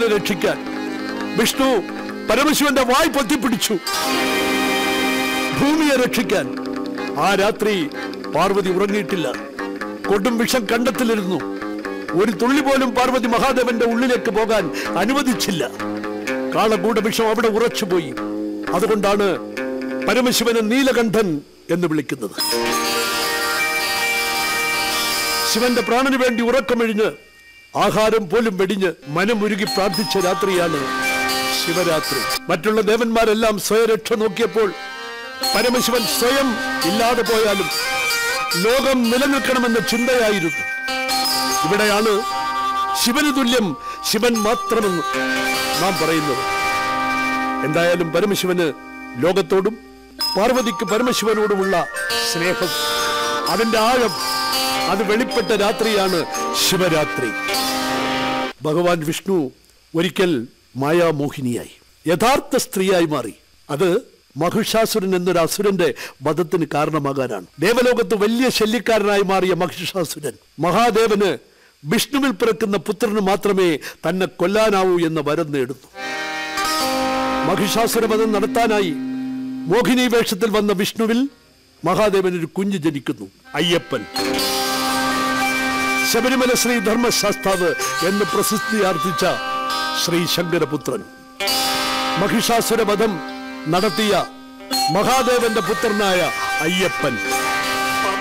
ശിവനെ രക്ഷിക്കാൻ വിഷ്ണു പരമശിവന്റെ വായ് പൊത്തിപ്പിടിച്ചു ഭൂമിയെ രക്ഷിക്കാൻ ആ രാത്രി പാർവതി ഉറങ്ങിയിട്ടില്ല കൊടും വിഷം കണ്ടത്തിലിരുന്നു ഒരു തുള്ളി പോലും പാർവതി മഹാദേവന്റെ ഉള്ളിലേക്ക് പോകാൻ അനുവദിച്ചില്ല കാളകൂട വിഷം അവിടെ ഉറച്ചുപോയി അതുകൊണ്ടാണ് പരമശിവനെ നീലകണ്ഠൻ എന്ന് വിളിക്കുന്നത് ശിവന്റെ പ്രാണന് വേണ്ടി ഉറക്കമെഴിഞ്ഞ് ആഹാരം പോലും വെടിഞ്ഞ് മനമുരുകി പ്രാർത്ഥിച്ച രാത്രിയാണ് ശിവരാത്രി മറ്റുള്ള ദേവന്മാരെല്ലാം സ്വയരക്ഷ നോക്കിയപ്പോൾ പരമശിവൻ സ്വയം ഇല്ലാതെ പോയാലും ലോകം നിലനിൽക്കണമെന്ന ചിന്തയായിരുന്നു ഇവിടെയാണ് ശിവന് തുല്യം ശിവൻ മാത്രമെന്ന് നാം പറയുന്നത് എന്തായാലും പരമശിവന് ലോകത്തോടും പാർവതിക്ക് പരമശിവനോടുമുള്ള സ്നേഹം അതിന്റെ ആഴം അത് വെളിപ്പെട്ട രാത്രിയാണ് ശിവരാത്രി ഭഗവാൻ വിഷ്ണു ഒരിക്കൽ മായാമോഹിനിയായി യഥാർത്ഥ സ്ത്രീയായി മാറി അത് മഹിഷാസുരൻ എന്നൊരു അസുരന്റെ വധത്തിന് കാരണമാകാനാണ് ദേവലോകത്ത് വലിയ ശല്യക്കാരനായി മാറിയ മഹിഷാസുരൻ മഹാദേവന് വിഷ്ണുവിൽ പിറക്കുന്ന പുത്രന് മാത്രമേ തന്നെ കൊല്ലാനാവൂ എന്ന വരം നേടുന്നു മഹിഷാസുരവധം നടത്താനായി മോഹിനി വേഷത്തിൽ വന്ന വിഷ്ണുവിൽ മഹാദേവൻ ഒരു കുഞ്ഞ് ജനിക്കുന്നു അയ്യപ്പൻ ശബരിമല ശ്രീ ധർമ്മശാസ്താവ് എന്ന് പ്രസിദ്ധി ആർജിച്ച ശ്രീ ശങ്കരപുത്രൻ മഹിഷാസുരവധം നടത്തിയ മഹാദേവന്റെ പുത്രനായ അയ്യപ്പൻ